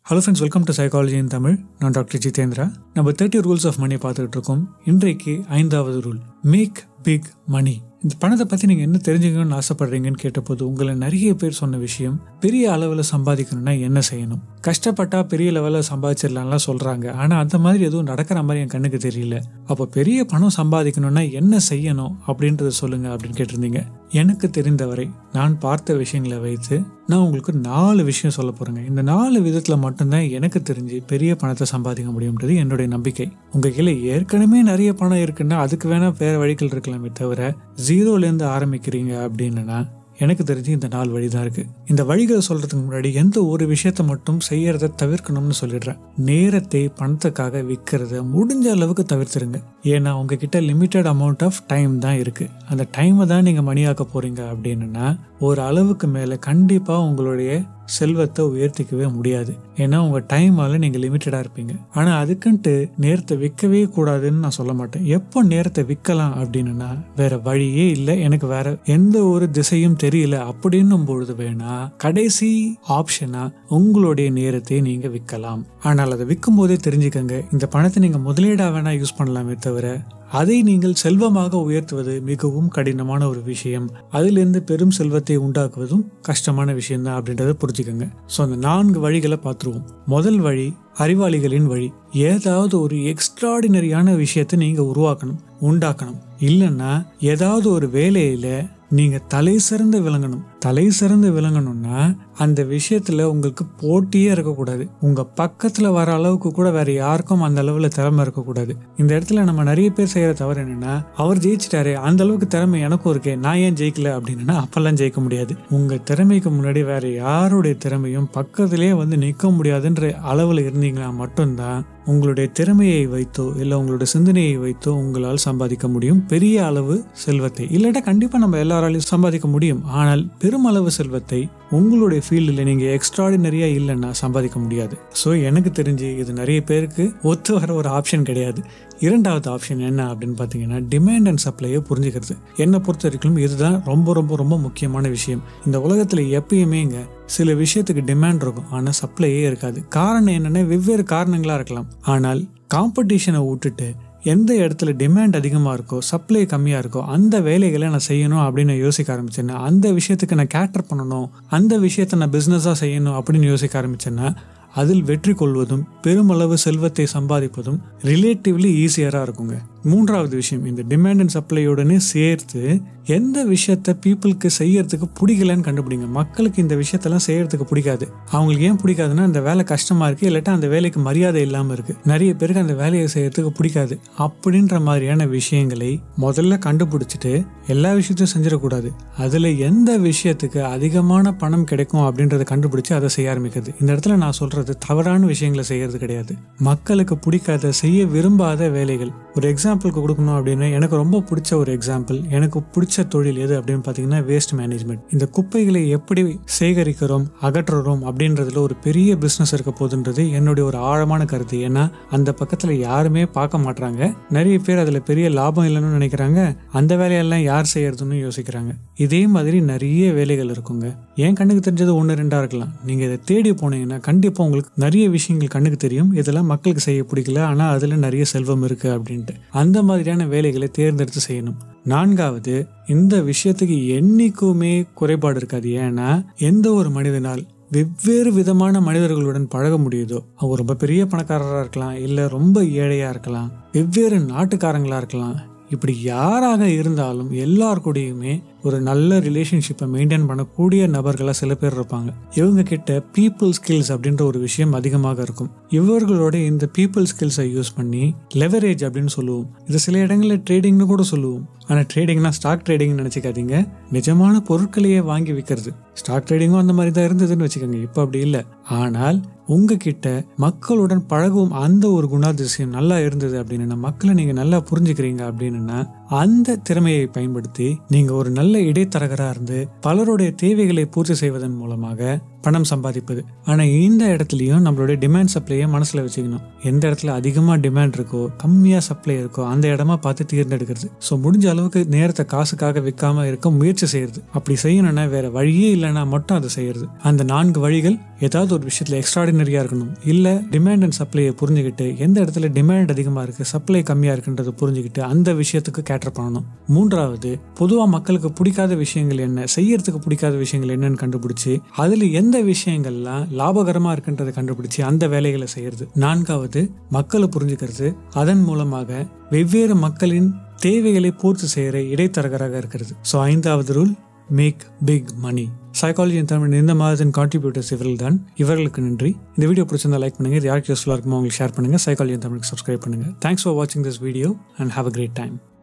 hello friends welcome to psychology in Tamil நான் doctor Jitendra நம்ம thirty rules of money பார்த்துக்கிட்டு இருக்கோம் இன்றைக்கு ஐந்தாவது ரூல் மேக் பிக் மணி இந்த பணத்தை பற்றி நீங்கள் என்ன தெரிஞ்சுக்கணும்னு ஆசைப்படுறீங்கன்னு கேட்டபோது உங்களை நிறைய பேர் சொன்ன விஷயம் பெரிய அளவில் சம்பாதிக்கணும்னா என்ன செய்யணும் கஷ்டப்பட்டா பெரிய லெவலில் சம்பாதிச்சிடலாம்லாம் சொல்கிறாங்க ஆனால் அந்த மாதிரி எதுவும் நடக்கிற மாதிரி என் கண்ணுக்கு தெரியல அப்போ பெரிய பணம் சம்பாதிக்கணும்னா என்ன செய்யணும் அப்படின்றத சொல்லுங்க அப்படின்னு கேட்டிருந்தீங்க எனக்கு தெரிந்தவரை நான் பார்த்த விஷயங்களை வைத்து நான் உங்களுக்கு நாலு விஷயம் சொல்ல போகிறேங்க இந்த நாலு விதத்தில் மட்டும்தான் எனக்கு தெரிஞ்சு பெரிய பணத்தை சம்பாதிக்க முடியும்ன்றது என்னுடைய நம்பிக்கை உங்கள் கீழே ஏற்கனவே நிறைய பணம் இருக்குன்னா அதுக்கு வேணால் வேறு வழிகள் இருக்கலாமே தவிர ஜீரோலேருந்து ஆரம்பிக்கிறீங்க அப்படின்னா எனக்கு தெரிஞ்சு இந்த நாலு வழி தான் இருக்கு இந்த வழிகளை சொல்றதுக்கு முன்னாடி எந்த ஒரு விஷயத்த மட்டும் செய்யறத தவிர்க்கணும்னு சொல்லிடுறேன் நேரத்தை பணத்துக்காக விற்கிறத முடிஞ்ச அளவுக்கு தவிர்த்துருங்க ஏன்னா உங்ககிட்ட லிமிட்டட் அமௌண்ட் ஆஃப் டைம் தான் இருக்கு அந்த டைமை தான் நீங்க மணியாக்க போறீங்க அப்படின்னா ஒரு அளவுக்கு மேலே கண்டிப்பாக உங்களுடைய செல்வத்தை உயர்த்திக்கவே முடியாது ஏன்னா உங்கள் டைமால நீங்கள் லிமிட்டடாக இருப்பீங்க ஆனால் அதுக்குன்ட்டு நேரத்தை விற்கவே கூடாதுன்னு நான் சொல்ல மாட்டேன் எப்போ நேரத்தை விற்கலாம் அப்படின்னா வேற வழியே இல்லை எனக்கு வேற எந்த ஒரு திசையும் தெரியல அப்படின்னும் பொழுது வேணா கடைசி ஆப்ஷனா உங்களுடைய நேரத்தை நீங்க விற்கலாம் ஆனால் அதை விற்கும் போதே தெரிஞ்சுக்கங்க இந்த பணத்தை நீங்க முதலீடா வேணா யூஸ் பண்ணலாமே தவிர அதை நீங்கள் செல்வமாக உயர்த்துவது மிகவும் கடினமான ஒரு விஷயம் அதிலிருந்து பெரும் செல்வத்தை உண்டாக்குவதும் கஷ்டமான விஷயம்தான் அப்படின்றத புரிஞ்சுக்கோங்க ஸோ அந்த நான்கு வழிகளை பார்த்துருவோம் முதல் வழி அறிவாளிகளின் வழி ஏதாவது ஒரு எக்ஸ்ட்ராடினரியான விஷயத்தை நீங்க உருவாக்கணும் உண்டாக்கணும் இல்லைன்னா ஏதாவது ஒரு வேலையில நீங்க தலை சிறந்து விளங்கணும் தலை சிறந்து விளங்கணும்னா அந்த விஷயத்துல உங்களுக்கு போட்டியே இருக்கக்கூடாது உங்க பக்கத்துல வர அளவுக்கு கூட வேற யாருக்கும் அந்த அளவுல திறமை இருக்கக்கூடாது இந்த இடத்துல நம்ம நிறைய பேர் செய்யற தவறு என்னன்னா அவர் ஜெயிச்சிட்டாரு அந்த அளவுக்கு திறமை எனக்கும் இருக்கே நான் ஏன் ஜெயிக்கல அப்படின்னா அப்பெல்லாம் ஜெயிக்க முடியாது உங்க திறமைக்கு முன்னாடி வேற யாருடைய திறமையும் பக்கத்திலே வந்து நிற்க முடியாதுன்ற அளவுல இருந்தீங்கன்னா மட்டும்தான் உங்களுடைய திறமையை வைத்தோ இல்லை உங்களுடைய சிந்தனையை வைத்தோ உங்களால் சம்பாதிக்க முடியும் பெரிய அளவு செல்வத்தை இல்லாட்டா கண்டிப்பாக நம்ம எல்லாராலையும் சம்பாதிக்க முடியும் ஆனால் பெருமளவு செல்வத்தை உங்களுடைய ஃபீல்டில் நீங்கள் எக்ஸ்ட்ராடினரியாக இல்லைன்னா சம்பாதிக்க முடியாது ஸோ எனக்கு தெரிஞ்சு இது நிறைய பேருக்கு ஒத்து வர ஒரு ஆப்ஷன் கிடையாது இரண்டாவது ஆப்ஷன் என்ன அப்படின்னு பார்த்தீங்கன்னா டிமாண்ட் அண்ட் சப்ளையை புரிஞ்சுக்கிறது என்னை பொறுத்த வரைக்கும் இதுதான் ரொம்ப ரொம்ப ரொம்ப முக்கியமான விஷயம் இந்த உலகத்தில் எப்பயுமேங்க சில விஷயத்துக்கு டிமாண்ட் இருக்கும் ஆனால் சப்ளையே இருக்காது காரணம் என்னென்னா வெவ்வேறு காரணங்களாக இருக்கலாம் ஆனால் காம்படிஷனை விட்டுட்டு எந்த இடத்துல டிமாண்ட் அதிகமாக இருக்கோ சப்ளை கம்மியாக இருக்கோ அந்த வேலைகளை நான் செய்யணும் அப்படின்னு யோசிக்க ஆரம்பிச்சேன்னா அந்த விஷயத்துக்கு நான் கேட்டர் பண்ணணும் அந்த விஷயத்தை நான் பிஸ்னஸாக செய்யணும் அப்படின்னு யோசிக்க ஆரம்பிச்சேன்னா அதில் வெற்றி கொள்வதும் பெருமளவு செல்வத்தை சம்பாதிப்பதும் ரிலேட்டிவ்லி ஈஸியராக இருக்குங்க மூன்றாவது விஷயம் இந்த டிமாண்ட் அண்ட் சப்ளையோடனே சேர்த்து எந்த விஷயத்த பீப்புளுக்கு செய்யறதுக்கு பிடிக்கலன்னு கண்டுபிடிங்க மக்களுக்கு இந்த விஷயத்தெல்லாம் செய்யறதுக்கு பிடிக்காது அவங்களுக்கு ஏன் பிடிக்காதுன்னா அந்த வேலை கஷ்டமா இருக்கு இல்லாட்டா அந்த வேலைக்கு மரியாதை இல்லாமல் இருக்கு நிறைய பேருக்கு அந்த வேலையை செய்யறதுக்கு பிடிக்காது அப்படின்ற மாதிரியான விஷயங்களை முதல்ல கண்டுபிடிச்சிட்டு எல்லா விஷயத்தையும் செஞ்சிடக்கூடாது அதில் எந்த விஷயத்துக்கு அதிகமான பணம் கிடைக்கும் அப்படின்றத கண்டுபிடிச்சு அதை செய்ய ஆரம்பிக்கிறது இந்த இடத்துல நான் சொல்றது தவறான விஷயங்களை செய்யறது கிடையாது மக்களுக்கு பிடிக்காத செய்ய விரும்பாத வேலைகள் ஒரு எக்ஸாம்பிளுக்கு கொடுக்கணும் அப்படின்னா எனக்கு ரொம்ப பிடிச்ச ஒரு எக்ஸாம்பிள் எனக்கு பிடிச்ச தொழில் எது அப்படின்னு பார்த்தீங்கன்னா வேஸ்ட் மேனேஜ்மெண்ட் இந்த குப்பைகளை எப்படி சேகரிக்கிறோம் அகற்றுறோம் அப்படின்றதுல ஒரு பெரிய பிஸ்னஸ் இருக்க போகுதுன்றது என்னுடைய ஒரு ஆழமான கருத்து ஏன்னா அந்த பக்கத்தில் யாருமே பார்க்க மாட்டாங்க நிறைய பேர் அதில் பெரிய லாபம் இல்லைன்னு நினைக்கிறாங்க அந்த வேலையெல்லாம் யார் செய்யறதுன்னு யோசிக்கிறாங்க இதே மாதிரி நிறைய வேலைகள் இருக்குங்க என் கண்ணுக்கு தெரிஞ்சது ஒன்று ரெண்டாக இருக்கலாம் நீங்கள் இதை தேடி போனீங்கன்னா கண்டிப்பாக உங்களுக்கு நிறைய விஷயங்கள் கண்ணுக்கு தெரியும் இதெல்லாம் மக்களுக்கு செய்ய பிடிக்கல ஆனால் அதில் நிறைய செல்வம் இருக்குது அப்படின்ட்டு அந்த மாதிரியான வேலைகளை தேர்ந்தெடுத்து செய்யணும் நான்காவது இந்த விஷயத்துக்கு என்னைக்குமே குறைபாடு இருக்காது ஏன்னா எந்த ஒரு மனிதனால் வெவ்வேறு விதமான மனிதர்களுடன் பழக முடியுதோ அவர் ரொம்ப பெரிய பணக்காரராக இருக்கலாம் இல்லை ரொம்ப ஏழையாக இருக்கலாம் வெவ்வேறு நாட்டுக்காரங்களாக இருக்கலாம் இப்படி யாராக இருந்தாலும் எல்லார் கூடயுமே ஒரு நல்ல ரிலேஷன்ஷிப்பை மெயின்டைன் பண்ணக்கூடிய நபர்களாக சில பேர் இருப்பாங்க இவங்க கிட்ட பீப்புள் ஸ்கில்ஸ் அப்படின்ற ஒரு விஷயம் அதிகமாக இருக்கும் இவர்களோட இந்த பீப்புள் ஸ்கில்ஸை யூஸ் பண்ணி லெவரேஜ் அப்படின்னு சொல்லுவோம் இது சில இடங்களில் ட்ரேடிங்னு கூட சொல்லுவோம் ஆனால் ட்ரேடிங்னா ஸ்டாக் ட்ரேடிங்னு நினச்சிக்காதீங்க நிஜமான பொருட்களையே வாங்கி விற்கிறது ஸ்டாக் ட்ரேடிங்கும் அந்த மாதிரி தான் இருந்ததுன்னு வச்சுக்கோங்க இப்போ அப்படி இல்லை ஆனால் உங்ககிட்ட மக்களுடன் பழகும் அந்த ஒரு குணாதிசயம் நல்லா இருந்தது அப்படின்னா மக்களை நீங்க நல்லா புரிஞ்சுக்கிறீங்க அப்படின்னா அந்த திறமையை பயன்படுத்தி நீங்க ஒரு நல்ல இடைத்தரகரா இருந்து பலருடைய தேவைகளை பூர்த்தி செய்வதன் மூலமாக பணம் சம்பாதிப்பது ஆனா இந்த இடத்துலயும் நம்மளுடைய டிமாண்ட் சப்ளையை மனசுல வச்சுக்கணும் எந்த இடத்துல அதிகமா டிமாண்ட் இருக்கோ கம்மியா சப்ளை இருக்கோ அந்த இடமா பார்த்து தேர்ந்தெடுக்கிறது ஸோ முடிஞ்ச அளவுக்கு நேரத்தை காசுக்காக விற்காம இருக்க முயற்சி செய்யறது அப்படி செய்யணும்னா வேற வழியே இல்லைன்னா மட்டும் அதை செய்யறது அந்த நான்கு வழிகள் ஏதாவது ஒரு விஷயத்துல எக்ஸ்ட்ராடினரி ஆர்டினரியாக இருக்கணும் இல்லை டிமாண்ட் அண்ட் சப்ளையை புரிஞ்சுக்கிட்டு எந்த இடத்துல டிமாண்ட் அதிகமாக இருக்குது சப்ளை கம்மியாக இருக்குன்றதை புரிஞ்சுக்கிட்டு அந்த விஷயத்துக்கு கேட்டர் பண்ணணும் மூன்றாவது பொதுவாக மக்களுக்கு பிடிக்காத விஷயங்கள் என்ன செய்யறதுக்கு பிடிக்காத விஷயங்கள் என்னன்னு கண்டுபிடிச்சி அதில் எந்த விஷயங்கள்லாம் லாபகரமாக இருக்குன்றதை கண்டுபிடிச்சி அந்த வேலைகளை செய்யறது நான்காவது மக்களை புரிஞ்சுக்கிறது அதன் மூலமாக வெவ்வேறு மக்களின் தேவைகளை பூர்த்தி செய்கிற இடைத்தரகராக இருக்கிறது ஸோ ஐந்தாவது rule make big money psychology Tamil இந்த மாதத்தின் கான்ட்ரிபியூட்டர்ஸ் இவர்கள் தான் இவர்களுக்கு நன்றி இந்த வீடியோ பிடிச்சிருந்தா லைக் பண்ணுங்க இது யாருக்கு யூஸ்ஃபுல்லாக இருக்குமோ உங்களுக்கு ஷேர் பண்ணுங்க சைக்காலஜி தமிழுக்கு சப்ஸ்கிரைப் பண்ணுங்க தேங்க்ஸ் ஃபார் வாட்சிங் this video and have a great time